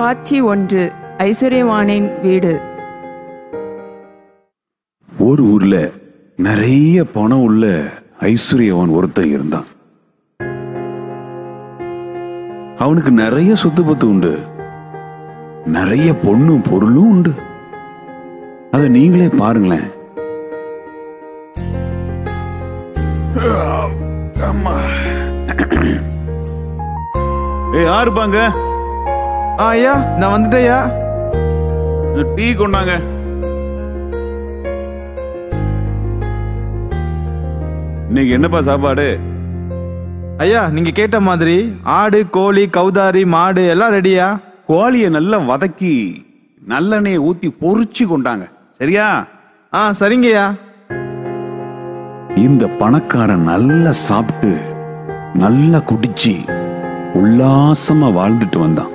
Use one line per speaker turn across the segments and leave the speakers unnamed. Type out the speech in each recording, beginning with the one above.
காட்சி ஒன்று ஐஸ்வர்யவானின் வீடு
ஒரு ஊர்ல நிறைய பணம் உள்ள ஐஸ்வர்யவான் ஒருத்தன் இருந்தான் அவனுக்கு நிறைய சொத்து பத்து உண்டு நிறைய பொண்ணும் பொருளும் உண்டு அதை நீங்களே பாருங்களேன் அம்மா. ஏய் யாருப்பாங்க
ஆ ஐயா நான் வந்துட்டேயா
டீ கொண்டாங்க இன்னைக்கு என்னப்பா சாப்பாடு
ஐயா நீங்க கேட்ட மாதிரி ஆடு கோழி கௌதாரி மாடு எல்லாம் ரெடியா
கோழியை நல்லா வதக்கி நல்லெண்ணெயை ஊத்தி பொரிச்சு கொண்டாங்க சரியா
ஆ சரிங்கய்யா
இந்த பணக்காரன் நல்லா சாப்பிட்டு நல்லா குடிச்சு உல்லாசமா வாழ்ந்துட்டு வந்தான்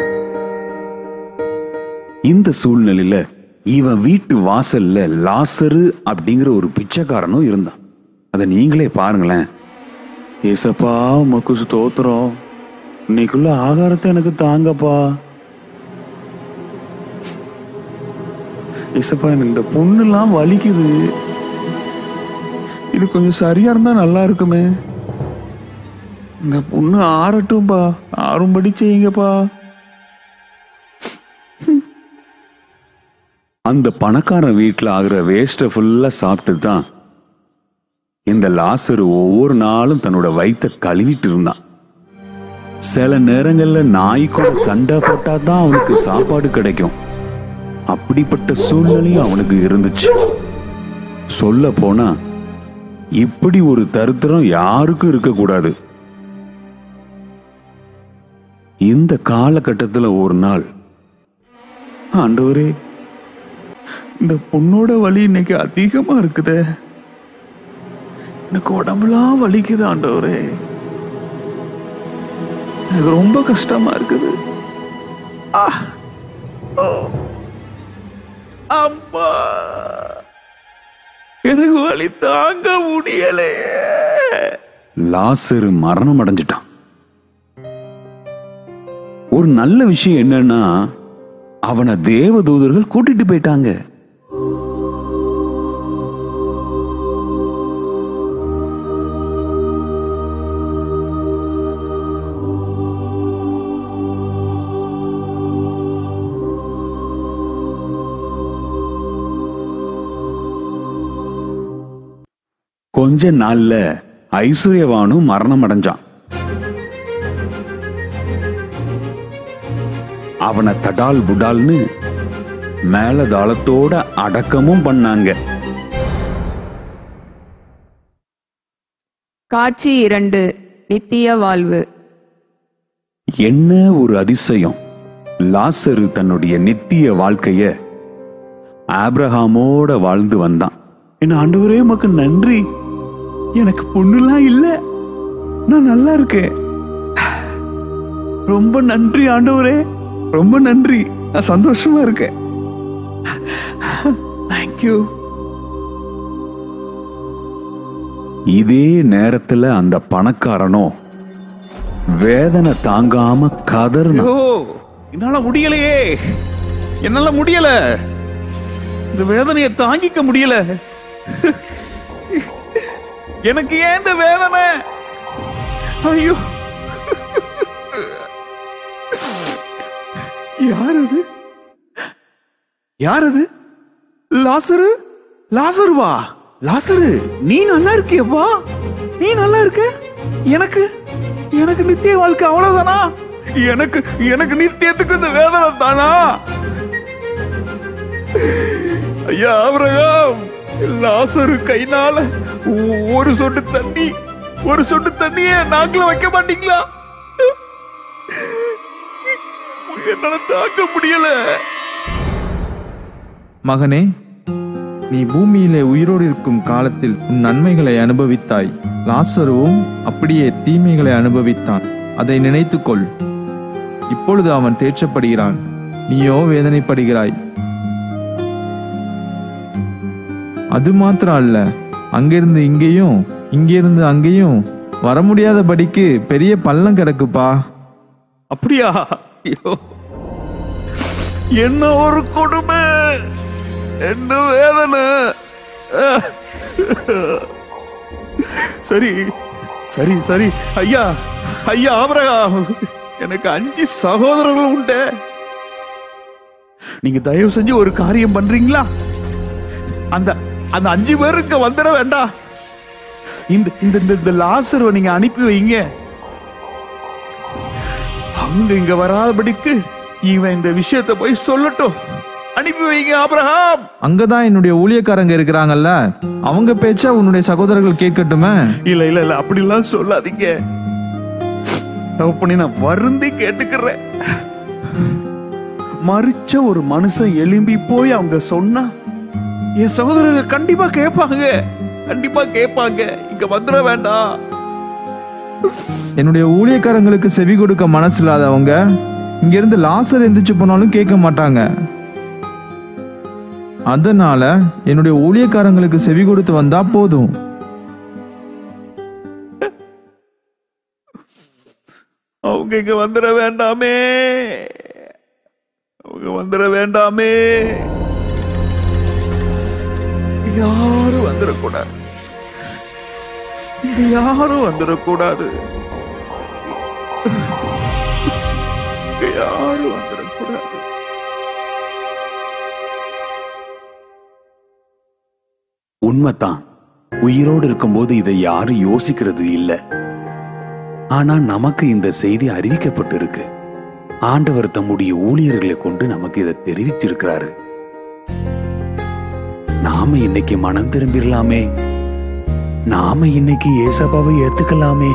இந்த சூழ்நிலையில இவன் வீட்டு வாசல்ல லாசரு அப்படிங்கிற ஒரு பிச்சைக்காரனும் இருந்தான் அதை நீங்களே பாருங்களேன் ஏசப்பா உமக்கு ஸ்தோத்திரம் இன்னைக்குள்ள ஆகாரத்தை எனக்கு தாங்கப்பா ஏசப்பா எனக்கு இந்த பொண்ணுலாம் வலிக்குது இது கொஞ்சம் சரியா இருந்தா நல்லா இருக்குமே இந்த பொண்ணு ஆறட்டும்பா ஆறும்படி செய்யுங்கப்பா அந்த பணக்காரன் வீட்டில் ஆகிற வேஸ்ட்டை ஃபுல்லா சாப்பிட்டு தான் இந்த லாசரு ஒவ்வொரு நாளும் தன்னோட வயித்தை கழுவிட்டு இருந்தான் சில நேரங்கள்ல நாய் கூட சண்டை போட்டா தான் அவனுக்கு சாப்பாடு கிடைக்கும் அப்படிப்பட்ட சூழ்நிலையும் அவனுக்கு இருந்துச்சு சொல்ல போனா இப்படி ஒரு தரித்திரம் யாருக்கும் இருக்கக்கூடாது இந்த காலகட்டத்துல ஒரு நாள் ஆண்டவரே இந்த பொண்ணோட வலி இன்னைக்கு அதிகமா இருக்குதே எனக்கு உடம்புலாம் வலிக்குது ஆண்டவரே எனக்கு ரொம்ப கஷ்டமா இருக்குது ஆ. ஓ. அம்மா எனக்கு வலி தாங்க முடியலையே லாசரு மரணம் அடைஞ்சிட்டான் ஒரு நல்ல விஷயம் என்னன்னா அவனை தேவதூதர்கள் கூட்டிட்டு போயிட்டாங்க கொஞ்ச நாள்ல ஐஸ்வர்யவானும் மரணம் அடைஞ்சான் அவனை தடால் புடால்னு மேல தாளத்தோட அடக்கமும் பண்ணாங்க
காட்சி இரண்டு நித்திய வாழ்வு
என்ன ஒரு அதிசயம் லாசரு தன்னுடைய நித்திய வாழ்க்கைய ஆப்ரஹாமோட வாழ்ந்து வந்தான் என்ன ஆண்டவரே உமக்கு நன்றி எனக்கு பொண்ணுலாம் இல்ல நான் நல்லா இருக்கேன் ரொம்ப நன்றி ஆண்டவரே ரொம்ப நன்றி நான் சந்தோஷமா இருக்கேன் தேங்க்யூ இதே நேரத்துல அந்த பணக்காரனோ வேதனை தாங்காம கதர்னா
என்னால முடியலையே என்னால முடியல இந்த வேதனையை தாங்கிக்க முடியல எனக்கு ஏன் இந்த வேதனை ஐயோ யார் அது யார் அது லாசரு லாசருவா லாசரு நீ நல்லா இருக்கியப்பா நீ நல்லா இருக்க எனக்கு எனக்கு நித்திய வாழ்க்கை அவ்வளவுதானா எனக்கு எனக்கு நித்தியத்துக்கு இந்த வேதனை தானா ஐயா ஆபிரகாம் லாசரு கைனால ஒ- ஒரு சொட்டு தண்ணி ஒரு சொட்டு தண்ணிய நாக்குல வைக்க மாட்டீங்களா என்னால தாக்க முடியல
மகனே நீ பூமியிலே உயிரோடு இருக்கும் காலத்தில் உன் நன்மைகளை அனுபவித்தாய் லாசருவும் அப்படியே தீமைகளை அனுபவித்தான் அதை நினைத்துக்கொள் இப்பொழுது அவன் தேற்றப்படுகிறான் நீயோ வேதனைப்படுகிறாய் அது மாத்திரம் அல்ல அங்கிருந்து இங்கேயும் இங்கிருந்து அங்கேயும் வர முடியாதபடிக்கு பெரிய பள்ளம் கிடக்குப்பா
அப்படியா ஐயோ என்ன ஒரு கொடுமை என்ன வேதனை சரி சரி சரி ஐயா ஐயா ஆபரகாம் எனக்கு அஞ்சு சகோதரர்கள் உண்டு நீங்க தயவு செஞ்சு ஒரு காரியம் பண்றீங்களா அந்த அந்த அஞ்சு பேர் இங்க வந்துட வேண்டாம் இந்த இந்த இந்த- இந்த லாசருவை நீங்க அனுப்பி வைங்க அவங்க இங்க வராதபடிக்கு இவன் இந்த விஷயத்தை போய் சொல்லட்டும் அனுப்பி வைங்க ஆபிரகாம்
அங்கதான் என்னுடைய ஊழியக்காரங்க இருக்கிறாங்கல்ல அவங்க பேச்சா உன்னுடைய சகோதரர்கள் கேட்கட்டுமே
இல்ல இல்ல இல்ல அப்படிலாம் சொல்லாதீங்க தகப்பனே நான் வருந்தி கேட்டுக்கிறேன் மறிச்ச ஒரு மனுஷன் எழும்பி போய் அவங்க சொன்னா என் சகோதரர்கள் கண்டிப்பா கேட்பாங்க கண்டிப்பா கேட்பாங்க இங்க வந்துட வேண்டாம்
என்னுடைய ஊழியக்காரங்களுக்கு செவி கொடுக்க மனசு இல்லாதவங்க இங்க இருந்து லாசர் எந்திரிச்சு போனாலும் கேட்க மாட்டாங்க அதனால என்னுடைய ஊழியக்காரங்களுக்கு செவி கொடுத்து வந்தா போதும்
அவங்க இங்க வந்துட வேண்டாமே அவங்க வந்துட வேண்டாமே யாரும் வந்துடக்கூடாது இங்க யாரும் வந்துடக்கூடாது இங்க யாரும் வந்துடக்கூடாது
உண்மைதான் உயிரோடு இருக்கும்போது இதை யாரும் யோசிக்கிறது இல்ல ஆனா நமக்கு இந்த செய்தி அறிவிக்கப்பட்டு இருக்கு ஆண்டவர் தம்முடைய ஊழியர்களை கொண்டு நமக்கு இதை தெரிவிச்சிருக்கிறாரு நாம இன்னைக்கு மனம் திரும்பிடலாமே நாம இன்னைக்கு ஏசப்பாவை ஏத்துக்கலாமே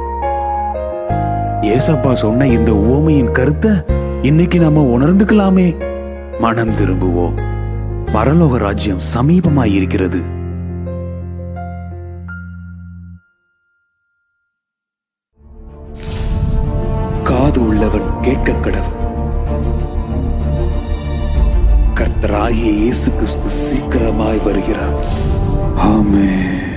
ஏசப்பா சொன்ன இந்த உவமையின் கருத்தை இன்னைக்கு நாம உணர்ந்துக்கலாமே மனம் திரும்புவோம் பரலோக ராஜ்யம் சமீபமாயிருக்கிறது காது உள்ளவன் கேட்க கடவன் கர்த்தராகிய இயேசு கிறிஸ்து சீக்கிரமாய் வருகிறார் ஆமென்